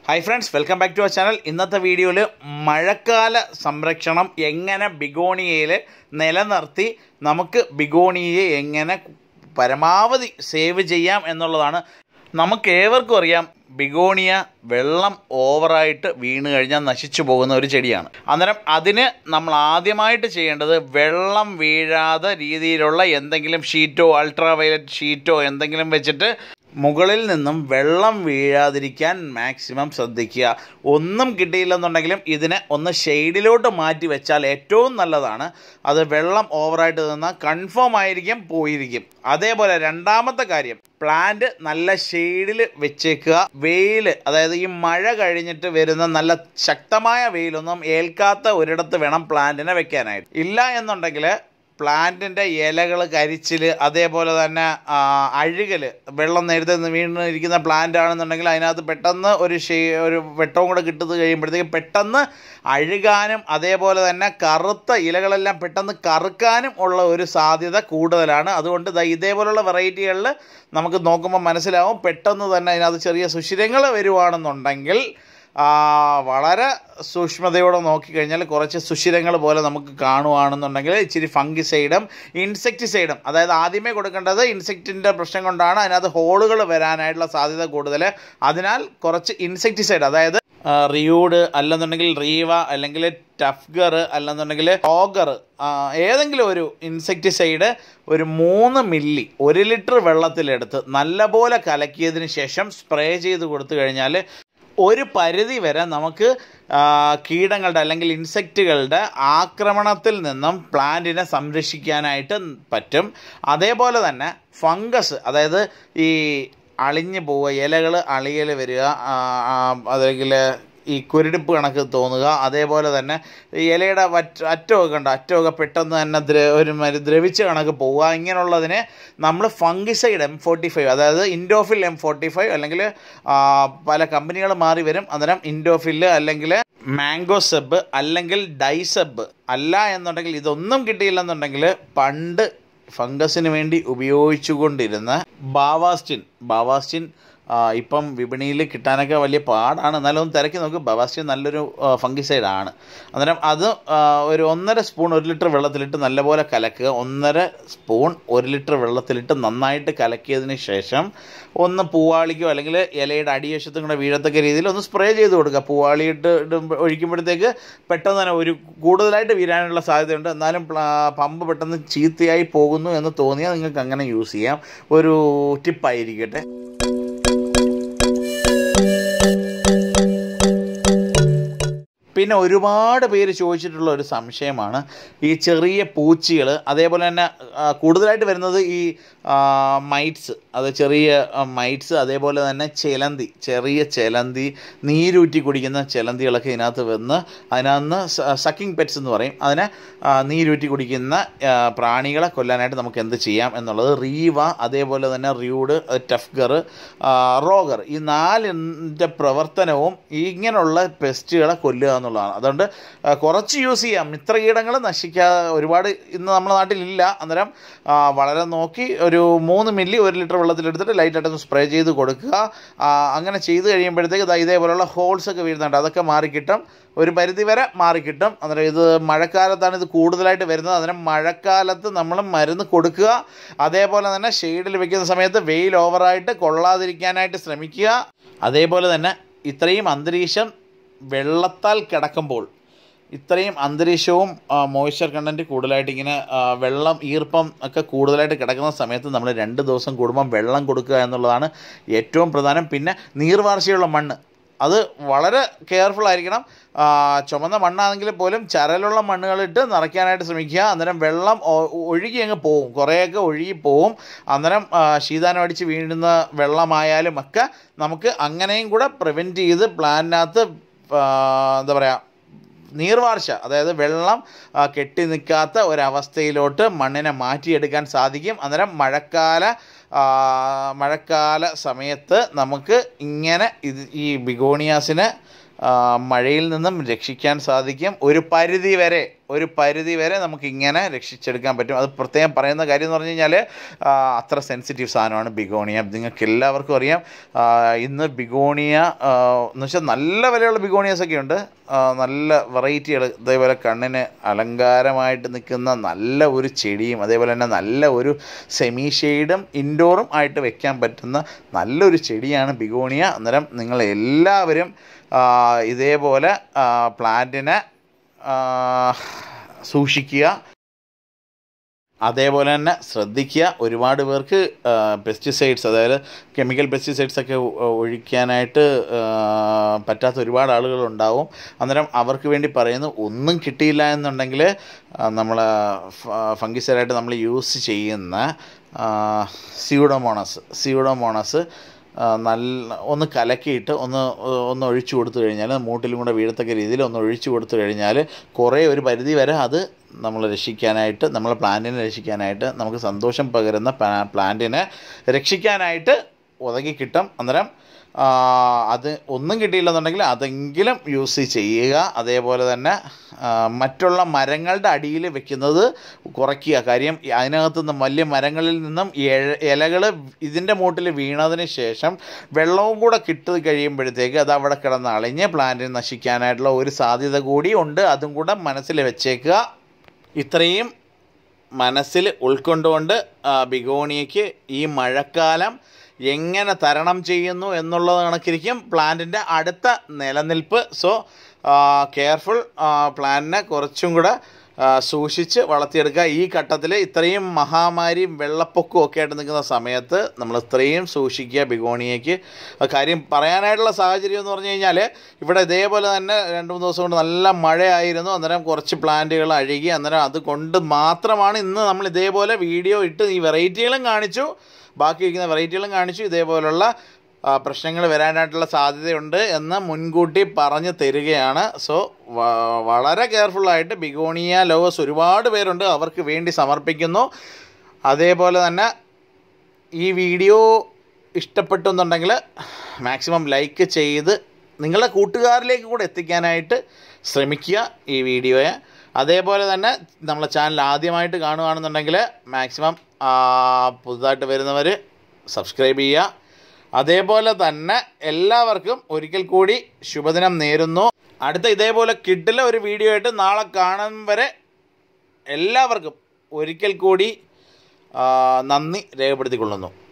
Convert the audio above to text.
hi friends welcome back to our channel ഇന്നത്തെ വീഡിയോയിൽ മഴക്കാല സംരക്ഷണം എങ്ങനെ ബിഗോണിയയിൽ നിലനിർത്തി നമുക്ക് ബിഗോണിയയെ എങ്ങനെ പരമാവധി സേവ് ചെയ്യാം എന്നുള്ളതാണ് നമുക്ക് ഏവർക്കും അറിയാം ബിഗോണിയ വെള്ളം ഓവറായിട്ട് വീണ് കഴിഞ്ഞാൽ നശിച്ചു പോകുന്ന ഒരു ചെടിയാണ് അന്നേരം അതിന് നമ്മൾ ആദ്യമായിട്ട് ചെയ്യേണ്ടത് വെള്ളം വീഴാതെ രീതിയിലുള്ള എന്തെങ്കിലും ഷീറ്റോ അൾട്രാ വയലറ്റ് ഷീറ്റോ എന്തെങ്കിലും വെച്ചിട്ട് മുകളിൽ നിന്നും വെള്ളം വീഴാതിരിക്കാൻ മാക്സിമം ശ്രദ്ധിക്കുക ഒന്നും കിട്ടിയില്ലെന്നുണ്ടെങ്കിലും ഇതിനെ ഒന്ന് ഷെയ്ഡിലോട്ട് മാറ്റി വെച്ചാൽ ഏറ്റവും നല്ലതാണ് അത് വെള്ളം ഓവറായിട്ട് നിന്നാൽ കൺഫേം ആയിരിക്കും പോയിരിക്കും അതേപോലെ രണ്ടാമത്തെ കാര്യം പ്ലാന്റ് നല്ല ഷെയ്ഡിൽ വെച്ചേക്കുക വെയിൽ അതായത് ഈ മഴ കഴിഞ്ഞിട്ട് വരുന്ന നല്ല ശക്തമായ വെയിലൊന്നും ഏൽക്കാത്ത ഒരിടത്ത് വേണം പ്ലാന്റിനെ വെക്കാനായിട്ട് ഇല്ല എന്നുണ്ടെങ്കിൽ പ്ലാന്റിൻ്റെ ഇലകൾ കരിച്ചിൽ അതേപോലെ തന്നെ അഴുകൽ വെള്ളം നേരത്തെ വീണിരിക്കുന്ന പ്ലാന്റ് ആണെന്നുണ്ടെങ്കിൽ അതിനകത്ത് പെട്ടെന്ന് ഒരു ഷേ ഒരു വെട്ടവും കൂടെ കിട്ടുന്നത് കഴിയുമ്പോഴത്തേക്ക് പെട്ടെന്ന് അഴുകാനും അതേപോലെ തന്നെ കറുത്ത ഇലകളെല്ലാം പെട്ടെന്ന് കറുക്കാനും ഉള്ള ഒരു സാധ്യത കൂടുതലാണ് അതുകൊണ്ട് ദാ ഇതേപോലുള്ള വെറൈറ്റികളിൽ നമുക്ക് നോക്കുമ്പോൾ മനസ്സിലാവും പെട്ടെന്ന് തന്നെ അതിനകത്ത് ചെറിയ സുഷിരങ്ങൾ വരുവാണെന്നുണ്ടെങ്കിൽ വളരെ സൂക്ഷ്മതയോടെ നോക്കിക്കഴിഞ്ഞാൽ കുറച്ച് സുഷിരങ്ങൾ പോലെ നമുക്ക് കാണുകയാണെന്നുണ്ടെങ്കിൽ ഇച്ചിരി ഫംഗിസൈഡും ഇൻസെക്ടിസൈഡും അതായത് ആദ്യമേ കൊടുക്കേണ്ടത് ഇൻസെക്റ്റിൻ്റെ പ്രശ്നം കൊണ്ടാണ് അതിനകത്ത് ഹോളുകൾ വരാനായിട്ടുള്ള സാധ്യത കൂടുതൽ അതിനാൽ കുറച്ച് ഇൻസെക്ടിസൈഡ് അതായത് റിയൂഡ് അല്ലെന്നുണ്ടെങ്കിൽ റീവ അല്ലെങ്കിൽ ടഫ്ഗർ അല്ലെന്നുണ്ടെങ്കിൽ ഓഗർ ഏതെങ്കിലും ഒരു ഇൻസെക്ടിസൈഡ് ഒരു മൂന്ന് മില്ലി ഒരു ലിറ്റർ വെള്ളത്തിലെടുത്ത് നല്ലപോലെ കലക്കിയതിന് ശേഷം സ്പ്രേ ചെയ്ത് കൊടുത്തു കഴിഞ്ഞാൽ ഒരു പരിധി വരെ നമുക്ക് കീടങ്ങളുടെ അല്ലെങ്കിൽ ഇൻസെക്റ്റുകളുടെ ആക്രമണത്തിൽ നിന്നും പ്ലാന്റിനെ സംരക്ഷിക്കാനായിട്ട് പറ്റും അതേപോലെ തന്നെ ഫംഗസ് അതായത് ഈ അളിഞ്ഞു പോവുക ഇലകൾ അളിയൽ വരിക അല്ലെങ്കിൽ ഈ കുരുടിപ്പ് കണക്ക് തോന്നുക അതേപോലെ തന്നെ ഇലയുടെ വറ്റ അറ്റമൊക്കെ ഉണ്ട് അറ്റമൊക്കെ പെട്ടെന്ന് തന്നെ ദ്ര ഒരു മാതിരി ദ്രവിച്ച് കണക്ക് പോവുക ഇങ്ങനെയുള്ളതിന് നമ്മൾ ഫംഗിസൈഡ് എം ഫോർട്ടി ഫൈവ് അതായത് ഇൻഡോഫിൽ എം ഫോർട്ടി ഫൈവ് അല്ലെങ്കിൽ പല കമ്പനികൾ മാറി വരും അന്നേരം ഇൻഡോഫില് അല്ലെങ്കിൽ മാംഗോ സബ് അല്ലെങ്കിൽ ഡൈസബ് അല്ല എന്നുണ്ടെങ്കിൽ ഇതൊന്നും കിട്ടിയില്ലെന്നുണ്ടെങ്കിൽ പണ്ട് ഫംഗസിന് വേണ്ടി ഉപയോഗിച്ചുകൊണ്ടിരുന്ന ബാവാസ്റ്റിൻ ബാവാസ്റ്റിൻ ഇപ്പം വിപണിയിൽ കിട്ടാനൊക്കെ വലിയ പാടാണ് എന്നാലും ഒന്ന് തിരക്കി നോക്ക് ബവാസ്റ്റിൻ നല്ലൊരു ഫംഗിസൈഡാണ് അന്നേരം അത് ഒരു ഒന്നര സ്പൂൺ ഒരു ലിറ്റർ വെള്ളത്തിലിട്ട് നല്ലപോലെ കലക്കുക ഒന്നര സ്പൂൺ ഒരു ലിറ്റർ വെള്ളത്തിലിട്ട് നന്നായിട്ട് കലക്കിയതിന് ശേഷം ഒന്ന് പൂവാളിക്കോ അല്ലെങ്കിൽ ഇലയുടെ അടിവശത്തും കൂടെ വീഴത്തക്ക രീതിയിൽ ഒന്ന് സ്പ്രേ ചെയ്ത് കൊടുക്കുക പൂവാളിയിട്ട് ഒഴിക്കുമ്പോഴത്തേക്ക് പെട്ടെന്ന് തന്നെ ഒരു കൂടുതലായിട്ട് വീഴാനുള്ള സാധ്യതയുണ്ട് എന്നാലും പമ്പ് പെട്ടെന്ന് ചീത്തയായി പോകുന്നു എന്ന് തോന്നിയാൽ നിങ്ങൾക്ക് അങ്ങനെ യൂസ് ചെയ്യാം ഒരു ടിപ്പായിരിക്കട്ടെ പിന്നെ ഒരുപാട് പേര് ചോദിച്ചിട്ടുള്ള ഒരു സംശയമാണ് ഈ ചെറിയ പൂച്ചികൾ അതേപോലെ തന്നെ കൂടുതലായിട്ട് വരുന്നത് ഈ മൈറ്റ്സ് അത് ചെറിയ മൈറ്റ്സ് അതേപോലെ തന്നെ ചിലന്തി ചെറിയ ചിലന്തി നീരൂറ്റി കുടിക്കുന്ന ചിലന്തികളൊക്കെ ഇതിനകത്ത് വന്ന് അതിനകത്ത് സക്കിംഗ് പെറ്റ്സ് എന്ന് പറയും അതിനെ നീരൂറ്റി കുടിക്കുന്ന പ്രാണികളെ കൊല്ലാനായിട്ട് നമുക്ക് എന്ത് ചെയ്യാം എന്നുള്ളത് റീവ അതേപോലെ തന്നെ റ്യൂഡ് ടഫ്ഗർ റോഗർ ഈ നാലിൻ്റെ പ്രവർത്തനവും ഇങ്ങനെയുള്ള പെസ്റ്റുകളെ കൊല്ലുക എന്നുള്ളതാണ് അതുകൊണ്ട് കുറച്ച് യൂസ് ചെയ്യാം ഇത്ര കീടങ്ങൾ നശിക്കാതെ ഒരുപാട് ഇന്ന് നമ്മുടെ നാട്ടിലില്ല അന്നേരം വളരെ നോക്കി ഒരു മൂന്ന് മില്ലി ഒരു ലിറ്റർ വെള്ളത്തിലെടുത്തിട്ട് ലൈറ്റായിട്ടൊന്ന് സ്പ്രേ ചെയ്ത് കൊടുക്കുക അങ്ങനെ ചെയ്ത് കഴിയുമ്പോഴത്തേക്ക് ഇതേപോലെയുള്ള ഹോൾസ് ഒക്കെ വീഴുന്നുണ്ട് അതൊക്കെ മാറിക്കിട്ടും ഒരു പരിധി വരെ മാറിക്കിട്ടും അന്നേരം ഇത് മഴക്കാലത്താണ് ഇത് കൂടുതലായിട്ട് വരുന്നത് അന്നേരം മഴക്കാലത്ത് നമ്മൾ മരുന്ന് കൊടുക്കുക അതേപോലെ തന്നെ ഷെയ്ഡിൽ വെക്കുന്ന സമയത്ത് വെയിൽ ഓവറായിട്ട് കൊള്ളാതിരിക്കാനായിട്ട് ശ്രമിക്കുക അതേപോലെ തന്നെ ഇത്രയും അന്തരീക്ഷം വെള്ളത്താൽ കിടക്കുമ്പോൾ ഇത്രയും അന്തരീക്ഷവും മോയ്സ്ചർ കണ്ടൻറ്റ് കൂടുതലായിട്ട് ഇങ്ങനെ വെള്ളം ഈർപ്പം ഒക്കെ കൂടുതലായിട്ട് കിടക്കുന്ന സമയത്ത് നമ്മൾ രണ്ട് ദിവസം കൂടുമ്പം വെള്ളം കൊടുക്കുക എന്നുള്ളതാണ് ഏറ്റവും പ്രധാനം പിന്നെ നീർവാർച്ചയുള്ള മണ്ണ് അത് വളരെ കെയർഫുൾ ആയിരിക്കണം ചുമന്ന മണ്ണാണെങ്കിൽ പോലും ചരലുള്ള മണ്ണുകളിട്ട് നിറയ്ക്കാനായിട്ട് ശ്രമിക്കുക അന്നേരം വെള്ളം ഒഴുകി അങ്ങ് പോവും കുറേയൊക്കെ ഒഴുകി പോവും അന്നേരം ശീതാനം അടിച്ച് വീഴുന്ന വെള്ളമായാലും ഒക്കെ നമുക്ക് അങ്ങനെയും കൂടെ പ്രിവെൻറ്റ് ചെയ്ത് പ്ലാനിനകത്ത് എന്താ പറയുക നീർവാർച്ച അതായത് വെള്ളം കെട്ടി നിൽക്കാത്ത ഒരവസ്ഥയിലോട്ട് മണ്ണിനെ മാറ്റിയെടുക്കാൻ സാധിക്കും അന്നേരം മഴക്കാല മഴക്കാല സമയത്ത് നമുക്ക് ഇങ്ങനെ ഇത് ഈ ബിഗോണിയാസിന് ആ, മഴയിൽ നിന്നും രക്ഷിക്കാൻ സാധിക്കും ഒരു പരിധി വരെ ഒരു പരിധി വരെ നമുക്ക് ഇങ്ങനെ രക്ഷിച്ചെടുക്കാൻ പറ്റും അത് പ്രത്യേകം പറയുന്ന കാര്യം എന്ന് പറഞ്ഞു കഴിഞ്ഞാൽ ആ, അത്ര സെൻസിറ്റീവ് സാധനമാണ് ബിഗോണിയ നിങ്ങൾക്ക് എല്ലാവർക്കും അറിയാം ആ, ഇന്ന് ബിഗോണിയ ആ, എന്ന് വെച്ചാൽ നല്ല വിലയുള്ള ബിഗോണിയസ് ഒക്കെ ഉണ്ട് ആ, നല്ല വെറൈറ്റികൾ ഇതേപോലെ കണ്ണിന് അലങ്കാരമായിട്ട് നിൽക്കുന്ന നല്ല ഒരു ചെടിയും അതേപോലെ തന്നെ നല്ല ഒരു സെമി ഷെയ്ഡും ഇൻഡോറും ആയിട്ട് വെക്കാൻ പറ്റുന്ന നല്ലൊരു ചെടിയാണ് ബിഗോണിയ അന്നേരം നിങ്ങൾ എല്ലാവരും ആ, ഇതേപോലെ പ്ലാന്റിനെ സൂക്ഷിക്കുക അതേപോലെ തന്നെ ശ്രദ്ധിക്കുക ഒരുപാട് പേർക്ക് പെസ്റ്റിസൈഡ്സ് അതായത് കെമിക്കൽ പെസ്റ്റിസൈഡ്സ് ഒക്കെ ഒ- ഒഴിക്കാനായിട്ട് ആ, പറ്റാത്ത ഒരുപാട് ആളുകളുണ്ടാവും അന്നേരം അവർക്ക് വേണ്ടി പറയുന്നു ഒന്നും കിട്ടിയില്ല എന്നുണ്ടെങ്കിൽ നമ്മൾ ഫംഗിസൈഡായിട്ട് നമ്മൾ യൂസ് ചെയ്യുന്ന സ്യൂഡോമോണസ് സ്യൂഡോമോണസ് ആ, നല്ല ഒന്ന് കലക്കിയിട്ട് ഒന്ന് ഒന്ന് ഒഴിച്ചു കൊടുത്തു കഴിഞ്ഞാൽ മൂട്ടിലും കൂടെ വീഴത്തക്ക രീതിയിൽ ഒന്ന് ഒഴിച്ചു കൊടുത്തു കഴിഞ്ഞാൽ കുറേ ഒരു പരിധി വരെ അത് നമ്മൾ രക്ഷിക്കാനായിട്ട് നമ്മളെ പ്ലാന്റിനെ രക്ഷിക്കാനായിട്ട് നമുക്ക് സന്തോഷം പകരുന്ന പ്ലാ- പ്ലാന്റിനെ രക്ഷിക്കാനായിട്ട് ഉതകി കിട്ടും അന്നേരം ആ, അത് ഒന്നും കിട്ടിയില്ലെന്നുണ്ടെങ്കിൽ അതെങ്കിലും യൂസ് ചെയ്യുക അതേപോലെ തന്നെ ആ, മറ്റുള്ള മരങ്ങളുടെ അടിയിൽ വെക്കുന്നത് കുറയ്ക്കുക കാര്യം അതിനകത്ത് നിന്ന് വലിയ മരങ്ങളിൽ നിന്നും ഇലകൾ ഇതിൻ്റെ മൂട്ടിൽ വീണതിന് ശേഷം വെള്ളവും കൂടെ കിട്ടി കഴിയുമ്പോഴത്തേക്ക് അത് അവിടെ കിടന്ന് അളിഞ്ഞ് പ്ലാന്റിന് നശിക്കാനായിട്ടുള്ള ഒരു സാധ്യത കൂടി ഉണ്ട് അതും കൂടെ മനസ്സിൽ വെച്ചേക്കുക ഇത്രയും മനസ്സിൽ ഉൾക്കൊണ്ടുകൊണ്ട് ആ, ബിഗോണിയയ്ക്ക് ഈ മഴക്കാലം എങ്ങനെ തരണം ചെയ്യുന്നു എന്നുള്ളത് കണക്കിരിക്കും പ്ലാന്റിൻ്റെ അടുത്ത നിലനിൽപ്പ് സോ കെയർഫുൾ പ്ലാന്റിനെ കുറച്ചും കൂടെ ആ, സൂക്ഷിച്ച് വളർത്തിയെടുക്കുക ഈ ഘട്ടത്തിൽ ഇത്രയും മഹാമാരിയും വെള്ളപ്പൊക്കവും ഒക്കെ ആയിട്ട് നിൽക്കുന്ന സമയത്ത് നമ്മൾ ഇത്രയും സൂക്ഷിക്കുക ബിഗോണിയയ്ക്ക് ആ കാര്യം പറയാനായിട്ടുള്ള സാഹചര്യം എന്ന് പറഞ്ഞു കഴിഞ്ഞാൽ ഇവിടെ ഇതേപോലെ തന്നെ രണ്ട് മൂന്ന് ദിവസം കൊണ്ട് നല്ല മഴയായിരുന്നു അന്നേരം കുറച്ച് പ്ലാന്റുകൾ അഴുകി അന്നേരം അതുകൊണ്ട് മാത്രമാണ് ഇന്ന് നമ്മൾ ഇതേപോലെ വീഡിയോ ഇട്ട് ഈ വെറൈറ്റികളും കാണിച്ചു ബാക്കി ഇരിക്കുന്ന വെറൈറ്റികളും കാണിച്ചു ഇതേപോലുള്ള പ്രശ്നങ്ങൾ വരാനായിട്ടുള്ള സാധ്യതയുണ്ട് എന്ന് മുൻകൂട്ടി പറഞ്ഞു തരികയാണ് സോ വളരെ കെയർഫുള്ളായിട്ട് ബിഗോണിയ ലവേഴ്സ് ഒരുപാട് പേരുണ്ട് അവർക്ക് വേണ്ടി സമർപ്പിക്കുന്നു അതേപോലെ തന്നെ ഈ വീഡിയോ ഇഷ്ടപ്പെട്ടു എന്നുണ്ടെങ്കിൽ മാക്സിമം ലൈക്ക് ചെയ്ത് നിങ്ങളുടെ കൂട്ടുകാരിലേക്ക് കൂടെ എത്തിക്കാനായിട്ട് ശ്രമിക്കുക ഈ വീഡിയോയെ അതേപോലെ തന്നെ നമ്മളെ ചാനൽ ആദ്യമായിട്ട് കാണുകയാണെന്നുണ്ടെങ്കിൽ മാക്സിമം പുതുതായിട്ട് വരുന്നവർ സബ്സ്ക്രൈബ് ചെയ്യുക അതേപോലെ തന്നെ എല്ലാവർക്കും ഒരിക്കൽ കൂടി ശുഭദിനം നേരുന്നു അടുത്ത ഇതേപോലെ കിട്ടില്ല ഒരു വീഡിയോ ആയിട്ട് നാളെ കാണും വരെ എല്ലാവർക്കും ഒരിക്കൽ കൂടി ആ, നന്ദി രേഖപ്പെടുത്തിക്കൊള്ളുന്നു